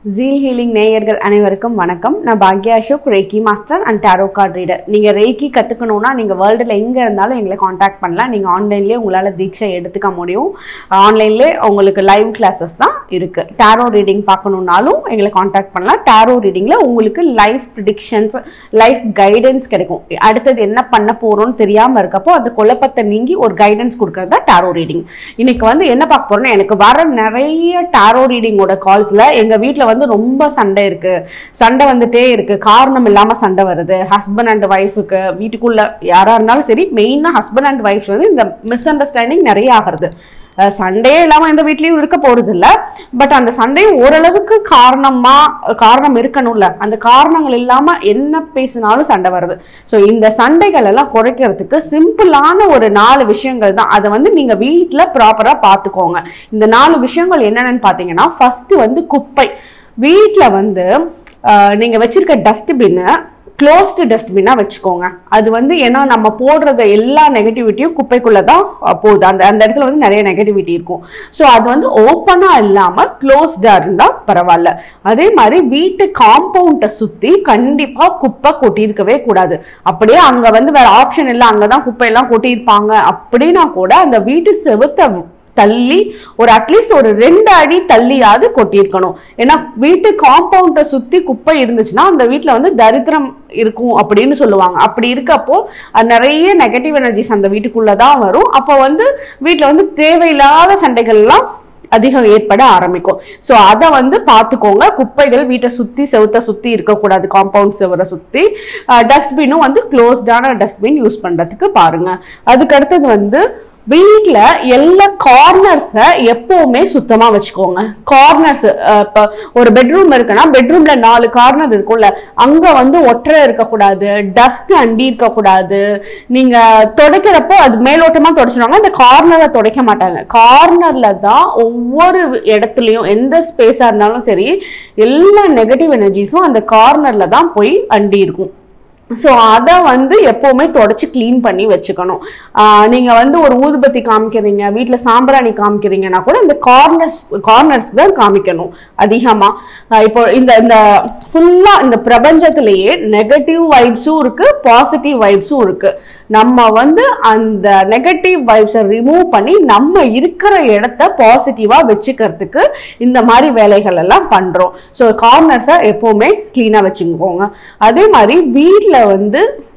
zeal healing நேயர்கள் அனைவருக்கும் வணக்கம் நான் பாக்யா Ashok reiki master and tarot card reader நீங்கள் ரேக்கி கற்றுக்கணுன்னா நீங்கள் வேர்ல்டில் எங்கே இருந்தாலும் எங்களை காண்டாக்ட் பண்ணலாம் நீங்கள் ஆன்லைன்லேயே உங்களால் தீட்சை எடுத்துக்க முடியும் ஆன்லைன்லேயே உங்களுக்கு லைவ் கிளாஸஸ் தான் இருக்குது டாரோ ரீடிங் பார்க்கணுன்னாலும் எங்களை காண்டாக்ட் பண்ணலாம் டாரோ ரீடிங்கில் உங்களுக்கு லைஃப் ப்ரிடிக்ஷன்ஸ் லைஃப் கைடன்ஸ் கிடைக்கும் அடுத்தது என்ன பண்ண போகிறோம்னு தெரியாமல் இருக்கப்போ அந்த குழப்பத்தை நீங்கி ஒரு கைடன்ஸ் கொடுக்கறது தான் டாரோ ரீடிங் இன்னைக்கு வந்து என்ன பார்க்க போறோம்னா எனக்கு வர நிறைய டாரோ ரீடிங்கோட கால்ஸ்ல எங்க வீட்ல வந்து ரொம்ப சண்டை இருக்கு சண்டை வந்துட்டே இருக்கு காரணம் இல்லாம சண்டை வருது ஹஸ்பண்ட் அண்ட் ஒய்ஃபுக்கு வீட்டுக்குள்ள யாரா இருந்தாலும் சரி மெயினா ஹஸ்பண்ட் அண்ட் ஒய்ஃப் வந்து இந்த மிஸ் அண்டர்ஸ்டாண்டிங் நிறைய ஆகிறது அஹ் சண்டையே இல்லாம எந்த வீட்லயும் இருக்க போறது இல்ல பட் அந்த சண்டை ஓரளவுக்கு காரணமா காரணம் இருக்கணும்ல அந்த காரணங்கள் இல்லாம என்ன பேசினாலும் சண்டை வருது ஸோ இந்த சண்டைகள் எல்லாம் குறைக்கிறதுக்கு சிம்பிளான ஒரு நாலு விஷயங்கள் தான் அதை வந்து நீங்க வீட்ல ப்ராப்பரா பார்த்துக்கோங்க இந்த நாலு விஷயங்கள் என்னென்னு பார்த்தீங்கன்னா ஃபர்ஸ்ட் வந்து குப்பை வீட்ல வந்து அஹ், நீங்க வச்சிருக்க டஸ்ட்பின்னு க்ளோஸ்டு டஸ்ட்பின்னாக வச்சுக்கோங்க அது வந்து ஏன்னா நம்ம போடுறத எல்லா நெகட்டிவிட்டியும் குப்பைக்குள்ளே தான் அஹ், போகுது அந்த அந்த இடத்துல வந்து நிறைய நெகட்டிவிட்டி இருக்கும் ஸோ அது வந்து ஓப்பனாக இல்லாமல் க்ளோஸ்டாக இருந்தால் பரவாயில்ல அதே மாதிரி வீட்டு காம்பவுண்டை சுற்றி கண்டிப்பாக குப்பை கொட்டியிருக்கவே கூடாது அப்படியே அங்கே வந்து வேற ஆப்ஷன் இல்லை அங்கே தான் குப்பையெல்லாம் கொட்டியிருப்பாங்க அப்படின்னா கூட அந்த வீட்டு செவுத்த தள்ளி ஒரு அட்லீஸ்ட் ஒரு ரெண்டு அடி தள்ளியாவது கொட்டியிருக்கணும் ஏன்னா வீட்டு காம்பவுண்டை சுத்தி குப்பை இருந்துச்சுன்னா அந்த வீட்ல வந்து தரித்திரம் இருக்கும் அப்படின்னு சொல்லுவாங்க அப்படி இருக்கப்போ அது நிறைய நெகட்டிவ் எனர்ஜிஸ் அந்த வீட்டுக்குள்ள தான் வரும் அப்போ வந்து வீட்ல வந்து தேவையில்லாத சண்டைகள்லாம் அதிகம் ஏற்பட ஆரம்பிக்கும் ஸோ அதை வந்து பார்த்துக்கோங்க குப்பைகள் வீட்டை சுற்றி செவுத்த சுற்றி இருக்கக்கூடாது காம்பவுண்ட் செவரை சுற்றி டஸ்ட்பினும் வந்து க்ளோஸ்டான டஸ்ட்பின் யூஸ் பண்ணுறதுக்கு பாருங்க அதுக்கு அடுத்தது வந்து வீட்டில் எல்லா கார்னர்ஸை எப்போவுமே சுத்தமாக வச்சுக்கோங்க கார்னர்ஸ் இப்போ ஒரு பெட்ரூம் இருக்குன்னா பெட்ரூம்ல நாலு கார்னர் இருக்கும்ல அங்கே வந்து ஒற்றை இருக்கக்கூடாது டஸ்ட் அண்டி இருக்கக்கூடாது நீங்கள் துடைக்கிறப்போ அது மேலோட்டமாக துடைச்சிடுவாங்க அந்த கார்னரை துடைக்க மாட்டாங்க கார்னரில் தான் ஒவ்வொரு இடத்துலையும் எந்த ஸ்பேஸாக இருந்தாலும் சரி எல்லா நெகட்டிவ் எனர்ஜிஸும் அந்த கார்னரில் தான் போய் அண்டி இருக்கும் ஸோ அதை வந்து எப்போவுமே தொடச்சி க்ளீன் பண்ணி வச்சுக்கணும் நீங்கள் வந்து ஒரு ஊதுபத்தி காமிக்கிறீங்க வீட்டில் சாம்பிராணி காமிக்கிறீங்கன்னா கூட இந்த கார்னர்ஸ் கார்னர்ஸ்க்கு தான் காமிக்கணும் அதிகமாக இப்போ இந்த இந்த ஃபுல்லாக இந்த பிரபஞ்சத்திலேயே நெகட்டிவ் வைப்ஸும் இருக்குது பாசிட்டிவ் வைப்ஸும் இருக்குது நம்ம வந்து அந்த நெகட்டிவ் வைப்ஸை ரிமூவ் பண்ணி நம்ம இருக்கிற இடத்த பாசிட்டிவாக வச்சுக்கிறதுக்கு இந்த மாதிரி வேலைகள் எல்லாம் பண்ணுறோம் ஸோ கார்னர்ஸை எப்போவுமே க்ளீனாக வச்சுக்கோங்க அதே மாதிரி வீட்டில் வந்து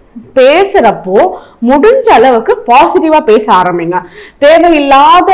பேசுறப்போ முடிஞ்ச அளவுக்கு பாசிட்டிவா பேச ஆரம்பிங்க தேவையில்லாத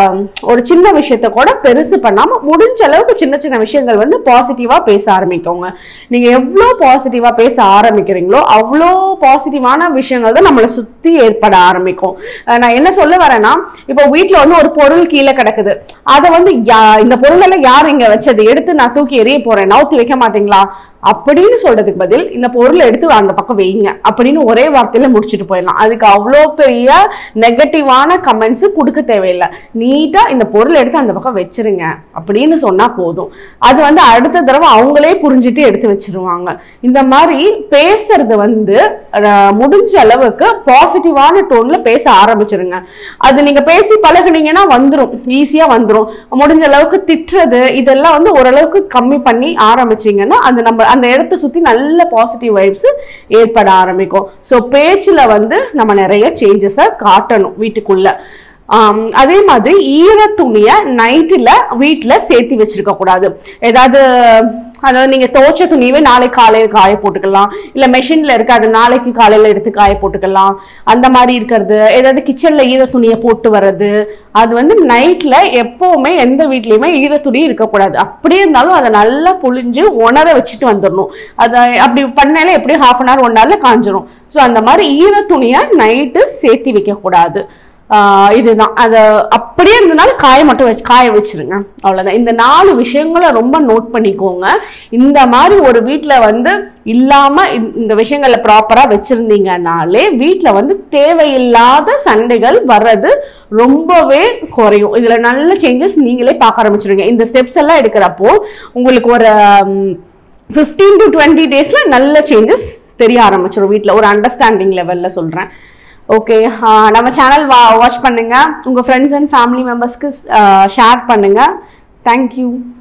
ஒரு சின்ன விஷயத்த கூட பெருசு பண்ணாம முடிஞ்ச அளவுக்கு சின்ன சின்ன விஷயங்கள் வந்து பாசிட்டிவா பேச ஆரம்பிக்கோங்க நீங்க எவ்வளோ பாசிட்டிவா பேச ஆரம்பிக்கிறீங்களோ அவ்வளோ பாசிட்டிவான விஷயங்கள் தான் நம்மளை சுத்தி ஏற்பட ஆரம்பிக்கும் அஹ் நான் என்ன சொல்ல வரேன்னா இப்போ வீட்டில் வந்து ஒரு பொருள் கீழே கிடக்குது அதை வந்து யா- இந்த பொருள் எல்லாம் யார் இங்க வச்சது எடுத்து நான் தூக்கி எறிய போறேன் நவுத்தி வைக்க மாட்டீங்களா அப்படின்னு சொல்றதுக்கு பதில் இந்த பொருளை எடுத்து அந்த பக்கம் வைங்க அப்படின்னு ஒரே வார்த்தையில முடிச்சுட்டு போயிடலாம் அதுக்கு அவ்வளோ பெரிய நெகட்டிவான கமெண்ட்ஸ் கொடுக்க தேவையில்லை நீட்டா இந்த பொருளை எடுத்து அந்த பக்கம் வச்சிருங்க அப்படின்னு சொன்னா போதும் அது வந்து அடுத்த தடவை அவங்களே புரிஞ்சுட்டு எடுத்து வச்சிருவாங்க இந்த மாதிரி பேசுறது வந்து அஹ், முடிஞ்ச அளவுக்கு பாசிட்டிவான டோன்ல பேச ஆரம்பிச்சிருங்க அது நீங்க பேசி பழகுனீங்கன்னா வந்துரும் ஈஸியா வந்துரும் முடிஞ்ச அளவுக்கு திட்டுறது இதெல்லாம் வந்து ஓரளவுக்கு கம்மி பண்ணி ஆரம்பிச்சீங்கன்னா அது நம்ம அந்த இடத்த சுத்தி நல்ல பாசிட்டிவ் வைப்ஸ் ஏற்பட ஆரம்பிக்கும் ஸோ பேச்சுல வந்து நம்ம நிறைய சேஞ்சஸை காட்டணும் வீட்டுக்குள்ள ஆம், அதே மாதிரி ஈர துணியை நைட்டில் வீட்டில் சேர்த்து வச்சிருக்க கூடாது ஏதாவது அதாவது நீங்கள் துவைச்ச துணியவே நாளைக்கு காலையில் காய போட்டுக்கலாம் இல்லை மெஷினில் இருக்கு அது நாளைக்கு காலையில் எடுத்து காய போட்டுக்கலாம் அந்த மாதிரி இருக்கிறது ஏதாவது கிச்சனில் ஈர துணியை போட்டு வர்றது அது வந்து நைட்டில் எப்போவுமே எந்த வீட்லேயுமே ஈர துணி இருக்கக்கூடாது அப்படியே இருந்தாலும் அதை நல்லா புழிஞ்சு உணர வச்சுட்டு வந்துடணும் அதை அப்படி பண்ணாலே எப்படியும் ஹாஃப் அன் ஹவர் ஒன் ஹவரில் காஞ்சிரும் ஸோ அந்த மாதிரி ஈர துணியை நைட்டு சேர்த்தி வைக்கக்கூடாது ஆஹ் இதுதான் அதை அப்படியே இருந்தனால காய மட்டும் வச்சு காய வச்சிருங்க அவ்வளோதான் இந்த நாலு விஷயங்களை ரொம்ப நோட் பண்ணிக்கோங்க இந்த மாதிரி ஒரு வீட்டில் வந்து இல்லாமல் இந்த விஷயங்களை ப்ராப்பராக வச்சுருந்தீங்கனாலே வீட்டில் வந்து தேவையில்லாத சண்டைகள் வர்றது ரொம்பவே குறையும் இதில் நல்ல சேஞ்சஸ் நீங்களே பார்க்க ஆரம்பிச்சிருங்க இந்த ஸ்டெப்ஸ் எல்லாம் எடுக்கிறப்போ உங்களுக்கு ஒரு ஃபிஃப்டீன் டு டுவெண்ட்டி டேஸில் நல்ல சேஞ்சஸ் தெரிய ஆரம்பிச்சிடும் வீட்டில் ஒரு அண்டர்ஸ்டாண்டிங் லெவலில் சொல்கிறேன் ஓகே நம்ம சேனல் வா வாட்ச் பண்ணுங்கள் உங்கள் ஃப்ரெண்ட்ஸ் அண்ட் ஃபேமிலி மெம்பர்ஸ்க்கு ஷேர் பண்ணுங்கள் தேங்க்யூ